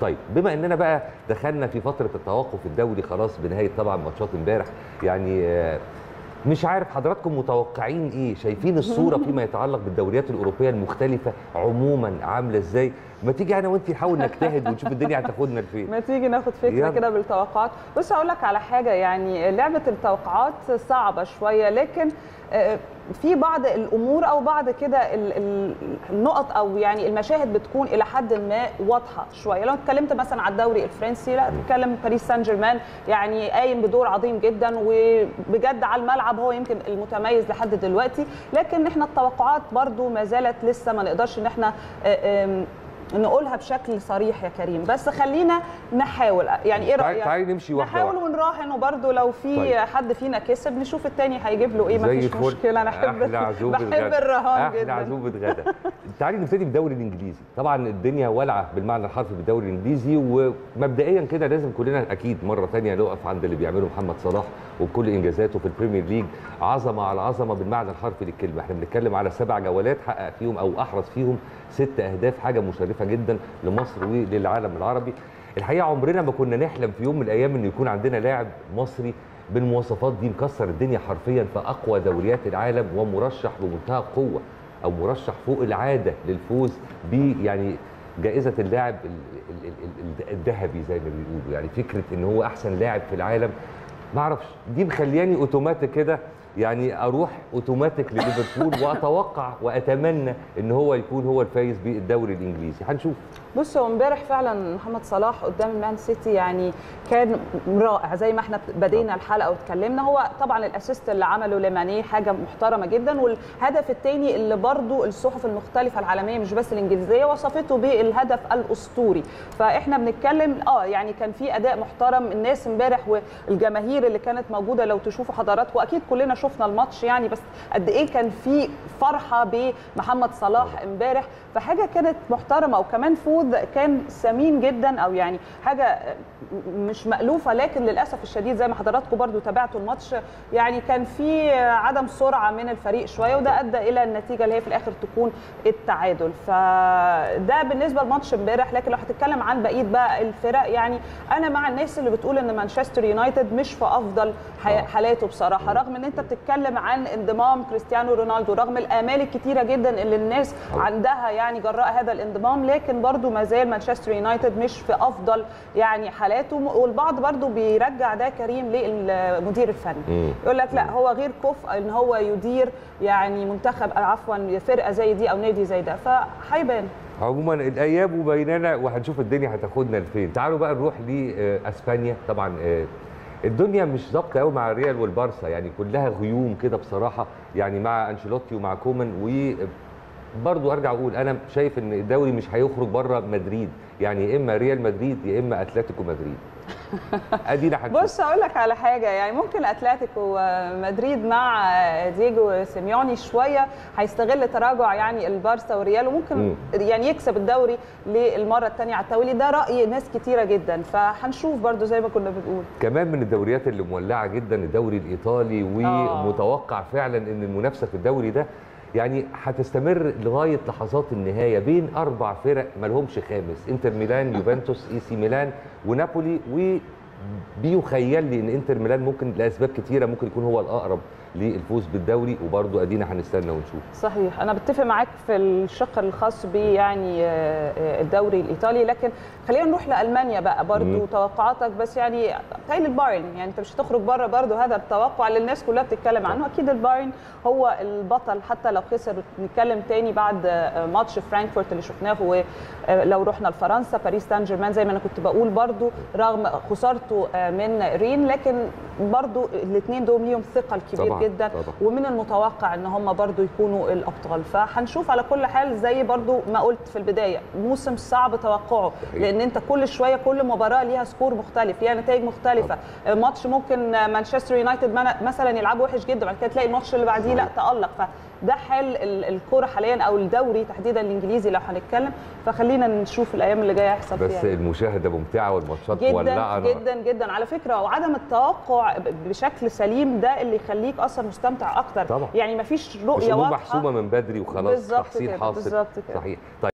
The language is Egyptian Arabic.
طيب بما اننا بقى دخلنا في فتره التوقف الدولي خلاص بنهايه طبعا ماتشات امبارح يعني آه، مش عارف حضراتكم متوقعين ايه شايفين الصوره فيما يتعلق بالدوريات الاوروبيه المختلفه عموما عامله ازاي ما تيجي انا وانت نحاول نجتهد ونشوف الدنيا هتاخدنا لفين ما تيجي ناخد فكره يلا. كده بالتوقعات بص هقول لك على حاجه يعني لعبه التوقعات صعبه شويه لكن آه، في بعض الامور او بعض كده ال- ال- النقط او يعني المشاهد بتكون الى حد ما واضحه شويه لو اتكلمت مثلا على الدوري الفرنسي لا تتكلم باريس سان جيرمان يعني قايم بدور عظيم جدا وبجد على الملعب هو يمكن المتميز لحد دلوقتي لكن احنا التوقعات برضو ما زالت لسه ما نقدرش ان احنا آه، آم، نقولها بشكل صريح يا كريم بس خلينا نحاول يعني ايه تعالي- رايك تعالي نمشي واحدة نحاول واحدة. ونراهن وبرده لو في طيب. حد فينا كسب نشوف التاني هيجيب له ايه زي مفيش الفل. مشكله انا احب احلى عزومه بحب غدا. الرهان احلى جدا عزومه غدا تعالي نبتدي بالدوري الانجليزي طبعا الدنيا والعه بالمعنى الحرفي بالدوري الانجليزي ومبدئيا كده لازم كلنا اكيد مره ثانيه نقف عند اللي بيعمله محمد صلاح وبكل انجازاته في البريمير ليج عظمه على عظمه بالمعنى الحرفي للكلمه احنا بنتكلم على سبع جولات حقق فيهم او احرز فيهم ست اهداف حاجه مشرفه جدا لمصر وللعالم العربي الحقيقه عمرنا ما كنا نحلم في يوم من الايام ان يكون عندنا لاعب مصري بالمواصفات دي مكسر الدنيا حرفيا في اقوى دوريات العالم ومرشح بمنتهى القوه او مرشح فوق العاده للفوز ب يعني جائزه اللاعب ال- ال- ال- ال- الذهبي زي ما بيقولوا يعني فكره ان هو احسن لاعب في العالم ما اعرفش دي مخلياني اوتوماتيك كده يعني اروح اوتوماتيك لليفربول واتوقع واتمنى ان هو يكون هو الفايز بالدوري الانجليزي هنشوف بص هو امبارح فعلا محمد صلاح قدام المان سيتي يعني كان رائع زي ما احنا بدينا الحلقه واتكلمنا هو طبعا الاسيست اللي عمله لماني حاجه محترمه جدا والهدف الثاني اللي برضو الصحف المختلفه العالميه مش بس الانجليزيه وصفته بالهدف الاسطوري فاحنا بنتكلم اه يعني كان في اداء محترم الناس امبارح والجماهير اللي كانت موجوده لو تشوفوا حضراتكم اكيد كلنا شفنا الماتش يعني بس قد ايه كان في فرحه بمحمد صلاح امبارح فحاجه كانت محترمه وكمان فوز كان ثمين جدا او يعني حاجه مش مألوفه لكن للاسف الشديد زي ما حضراتكم برضو تابعتوا الماتش يعني كان في عدم سرعه من الفريق شويه وده ادى الى النتيجه اللي هي في الاخر تكون التعادل فده بالنسبه لماتش امبارح لكن لو هتتكلم عن بقيه بقى الفرق يعني انا مع الناس اللي بتقول ان مانشستر يونايتد مش في افضل حي- آه. حالاته بصراحه رغم ان انت بتتكلم عن انضمام كريستيانو رونالدو رغم الامال الكتيره جدا اللي الناس طبعا. عندها يعني جراء هذا الانضمام لكن برضو ما زال مانشستر يونايتد مش في افضل يعني حالاته والبعض برضو بيرجع ده كريم للمدير الفني مم. يقول لك لا هو غير كفء ان هو يدير يعني منتخب عفوا فرقه زي دي او نادي زي ده فهيبان عموما الايام بيننا وهنشوف الدنيا هتاخدنا لفين تعالوا بقى نروح لاسبانيا طبعا آه، الدنيا مش ظابطه قوي مع الريال والبارسا يعني كلها غيوم كده بصراحه يعني مع انشيلوتي ومع كومان و برضو ارجع اقول انا شايف ان الدوري مش هيخرج بره مدريد يعني يا اما ريال مدريد يا اما اتلتيكو مدريد ادينا هنشوف بص اقول لك على حاجه يعني ممكن اتلتيكو مدريد مع دييجو سيميوني شويه هيستغل تراجع يعني البارسا والريال وممكن مم. يعني يكسب الدوري للمره الثانيه على التوالي ده راي ناس كتيره جدا فهنشوف برضو زي ما كنا بنقول كمان من الدوريات اللي مولعه جدا الدوري الايطالي آه. ومتوقع فعلا ان المنافسه في الدوري ده يعني هتستمر لغايه لحظات النهايه بين اربع فرق ما لهمش خامس انتر ميلان يوفنتوس اي سي ميلان ونابولي و بيخيل لي ان انتر ميلان ممكن لاسباب كتيره ممكن يكون هو الاقرب للفوز بالدوري وبرضه ادينا هنستنى ونشوف صحيح انا بتفق معاك في الشق الخاص ب يعني آه، آه، الدوري الايطالي لكن خلينا نروح لالمانيا بقى برضو مم. توقعاتك بس يعني تايل البايرن يعني انت مش هتخرج بره برضو هذا التوقع اللي الناس كلها بتتكلم عنه اكيد البايرن هو البطل حتى لو خسر نتكلم تاني بعد آه، ماتش فرانكفورت اللي شفناه ولو رحنا لفرنسا باريس سان جيرمان زي ما انا كنت بقول برضو رغم خسارته آه، من رين لكن برضو الاثنين دول ليهم ثقل كبير طبعاً، جدا طبعاً. ومن المتوقع ان هم برضو يكونوا الابطال فهنشوف على كل حال زي برضو ما قلت في البدايه موسم صعب توقعه صحيح. لان انت كل شويه كل مباراه ليها سكور مختلف ليها نتائج مختلفه ماتش ممكن مانشستر يونايتد من- مثلا يلعب وحش جدا بعد كده تلاقي الماتش اللي بعديه لا تالق فده حال ال- الكوره حاليا او الدوري تحديدا الانجليزي لو هنتكلم فخلينا نشوف الايام اللي جايه هيحصل بس فيها المشاهده ممتعه والماتشات جدا مولعه نار. جدا جدا على فكره وعدم التوقع ب- بشكل سليم ده اللي يخليك اصلا مستمتع اكتر طبعا. يعني مفيش مش رؤيه امور واضحه محسومه من بدري وخلاص بالظبط تحصيل كده، حاصل بالظبط كده. صحيح طيب